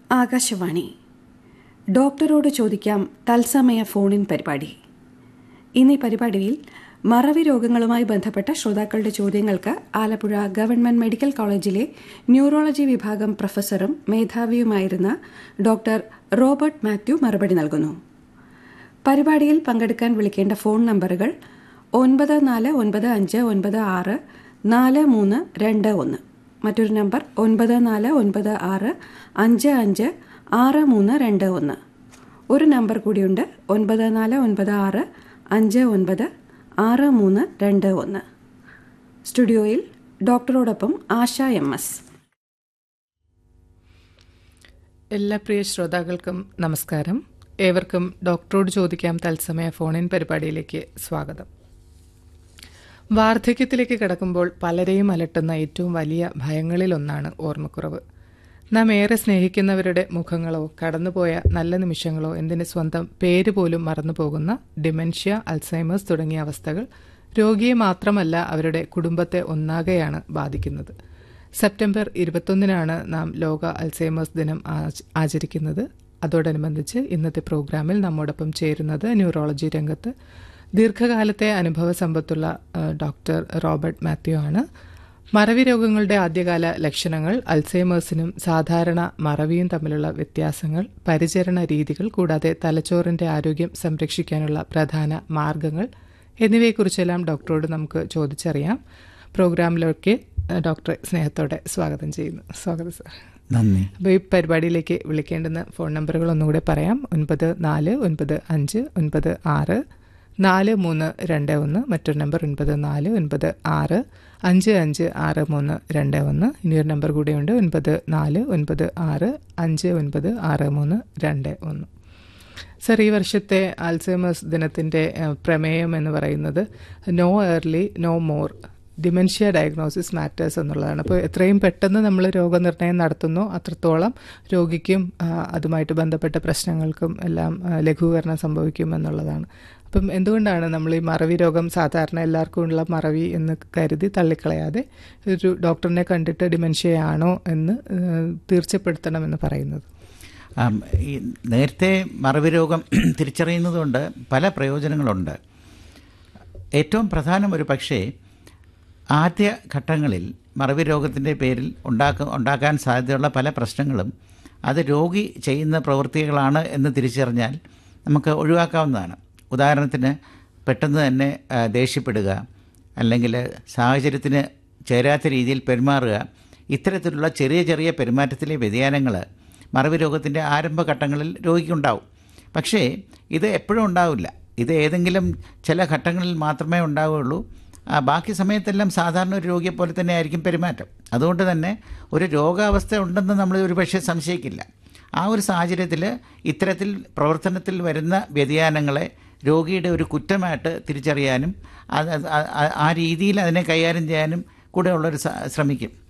ആകാശവാണി ഡോക്ടറോട് ചോദിക്കാം തത്സമയ ഫോണിൻ പരിപാടി ഇന്ന് ഈ പരിപാടിയിൽ മറവി രോഗങ്ങളുമായി ബന്ധപ്പെട്ട ശ്രോതാക്കളുടെ ചോദ്യങ്ങൾക്ക് ആലപ്പുഴ ഗവൺമെന്റ് മെഡിക്കൽ കോളേജിലെ ന്യൂറോളജി വിഭാഗം പ്രൊഫസറും മേധാവിയുമായിരുന്ന ഡോക്ടർ റോബർട്ട് മാത്യു മറുപടി നൽകുന്നു പരിപാടിയിൽ പങ്കെടുക്കാൻ വിളിക്കേണ്ട ഫോൺ നമ്പറുകൾ ഒൻപത് നാല് ഒൻപത് അഞ്ച് ഒൻപത് ആറ് നാല് മൂന്ന് രണ്ട് ഒന്ന് മറ്റൊരു നമ്പർ ഒൻപത് നാല് ഒൻപത് ആറ് അഞ്ച് അഞ്ച് ആറ് മൂന്ന് രണ്ട് ഒന്ന് ഒരു നമ്പർ കൂടിയുണ്ട് ഒൻപത് നാല് ഒൻപത് ആറ് അഞ്ച് ഒൻപത് ആറ് മൂന്ന് രണ്ട് ഒന്ന് സ്റ്റുഡിയോയിൽ ഡോക്ടറോടൊപ്പം ആശ എം എസ് എല്ലാ പ്രിയ ശ്രോതാക്കൾക്കും നമസ്കാരം ഏവർക്കും ഡോക്ടറോട് ചോദിക്കാം തത്സമയ ഫോണിൻ പരിപാടിയിലേക്ക് സ്വാഗതം വാർദ്ധക്യത്തിലേക്ക് കടക്കുമ്പോൾ പലരെയും അലട്ടുന്ന ഏറ്റവും വലിയ ഭയങ്ങളിലൊന്നാണ് ഓർമ്മക്കുറവ് നാം ഏറെ സ്നേഹിക്കുന്നവരുടെ മുഖങ്ങളോ കടന്നുപോയ നല്ല നിമിഷങ്ങളോ എന്തിന് സ്വന്തം പേര് പോലും മറന്നുപോകുന്ന ഡിമെൻഷ്യ അൽസൈമേഴ്സ് തുടങ്ങിയ അവസ്ഥകൾ രോഗിയെ മാത്രമല്ല അവരുടെ കുടുംബത്തെ ഒന്നാകെയാണ് ബാധിക്കുന്നത് സെപ്റ്റംബർ ഇരുപത്തൊന്നിനാണ് നാം ലോക അൽസൈമേഴ്സ് ദിനം ആചരിക്കുന്നത് അതോടനുബന്ധിച്ച് ഇന്നത്തെ പ്രോഗ്രാമിൽ നമ്മോടൊപ്പം ചേരുന്നത് ന്യൂറോളജി രംഗത്ത് ദീർഘകാലത്തെ അനുഭവ സമ്പത്തുള്ള ഡോക്ടർ റോബർട്ട് മാത്യു ആണ് മറവി രോഗങ്ങളുടെ ആദ്യകാല ലക്ഷണങ്ങൾ അൽസൈമേഴ്സിനും സാധാരണ മറവിയും തമ്മിലുള്ള വ്യത്യാസങ്ങൾ പരിചരണ രീതികൾ കൂടാതെ തലച്ചോറിന്റെ ആരോഗ്യം സംരക്ഷിക്കാനുള്ള പ്രധാന മാർഗങ്ങൾ എന്നിവയെക്കുറിച്ചെല്ലാം ഡോക്ടറോട് നമുക്ക് ചോദിച്ചറിയാം പ്രോഗ്രാമിലേക്ക് ഡോക്ടറെ സ്നേഹത്തോടെ സ്വാഗതം ചെയ്യുന്നു സ്വാഗതം സാർ നന്ദി അപ്പോൾ ഈ പരിപാടിയിലേക്ക് വിളിക്കേണ്ടുന്ന ഫോൺ നമ്പറുകൾ ഒന്നുകൂടെ പറയാം ഒൻപത് നാല് ഒൻപത് അഞ്ച് ഒൻപത് ആറ് നാല് മൂന്ന് രണ്ട് ഒന്ന് മറ്റൊരു നമ്പർ ഒൻപത് നാല് ഒൻപത് ആറ് അഞ്ച് അഞ്ച് ആറ് മൂന്ന് രണ്ട് ഒന്ന് ഇനിയൊരു നമ്പർ കൂടിയുണ്ട് ഒൻപത് നാല് ഒൻപത് ആറ് അഞ്ച് ഒൻപത് ആറ് മൂന്ന് രണ്ട് ഒന്ന് സർ ഈ വർഷത്തെ ആൽസൈമേഴ്സ് ദിനത്തിൻ്റെ പ്രമേയം എന്ന് പറയുന്നത് no early no more dementia diagnosis matters എന്നുള്ളതാണ് അപ്പോൾ എത്രയും പെട്ടെന്ന് നമ്മൾ രോഗനിർണയം നടത്തുന്നു അത്രത്തോളം രോഗിക്കും അതുമായിട്ട് ബന്ധപ്പെട്ട പ്രശ്നങ്ങൾക്കും എല്ലാം ലഘൂകരണം സംഭവിക്കും എന്നുള്ളതാണ് അപ്പം എന്തുകൊണ്ടാണ് നമ്മൾ ഈ മറവി രോഗം സാധാരണ എല്ലാവർക്കും ഉള്ള മറവി എന്ന് കരുതി തള്ളിക്കളയാതെ ഒരു ഡോക്ടറിനെ കണ്ടിട്ട് ഡിമെൻഷ്യയാണോ എന്ന് തീർച്ചപ്പെടുത്തണമെന്ന് പറയുന്നത് ഈ നേരത്തെ മറവി രോഗം തിരിച്ചറിയുന്നതുകൊണ്ട് പല പ്രയോജനങ്ങളുണ്ട് ഏറ്റവും പ്രധാനം ഒരു പക്ഷേ ആദ്യ ഘട്ടങ്ങളിൽ മറവി രോഗത്തിൻ്റെ പേരിൽ ഉണ്ടാക്ക ഉണ്ടാക്കാൻ സാധ്യതയുള്ള പല പ്രശ്നങ്ങളും അത് രോഗി ചെയ്യുന്ന പ്രവൃത്തികളാണ് എന്ന് തിരിച്ചറിഞ്ഞാൽ നമുക്ക് ഒഴിവാക്കാവുന്നതാണ് ഉദാഹരണത്തിന് പെട്ടെന്ന് തന്നെ ദേഷ്യപ്പെടുക അല്ലെങ്കിൽ സാഹചര്യത്തിന് ചേരാത്ത രീതിയിൽ പെരുമാറുക ഇത്തരത്തിലുള്ള ചെറിയ ചെറിയ പെരുമാറ്റത്തിലെ വ്യതിയാനങ്ങൾ മറവി രോഗത്തിൻ്റെ ആരംഭഘട്ടങ്ങളിൽ രോഗിക്കുണ്ടാവും പക്ഷേ ഇത് എപ്പോഴും ഉണ്ടാവില്ല ഇത് ഏതെങ്കിലും ചില ഘട്ടങ്ങളിൽ മാത്രമേ ഉണ്ടാവുകയുള്ളൂ ബാക്കി സമയത്തെല്ലാം സാധാരണ ഒരു രോഗിയെ പോലെ തന്നെ ആയിരിക്കും പെരുമാറ്റം അതുകൊണ്ട് തന്നെ ഒരു രോഗാവസ്ഥ ഉണ്ടെന്ന് നമ്മൾ ഒരു പക്ഷേ സംശയിക്കില്ല ആ ഒരു സാഹചര്യത്തിൽ ഇത്തരത്തിൽ പ്രവർത്തനത്തിൽ വരുന്ന വ്യതിയാനങ്ങളെ രോഗിയുടെ ഒരു കുറ്റമായിട്ട് തിരിച്ചറിയാനും ആ രീതിയിൽ അതിനെ കൈകാര്യം ചെയ്യാനും കൂടെ ഉള്ളൊരു ശ്രമിക്കും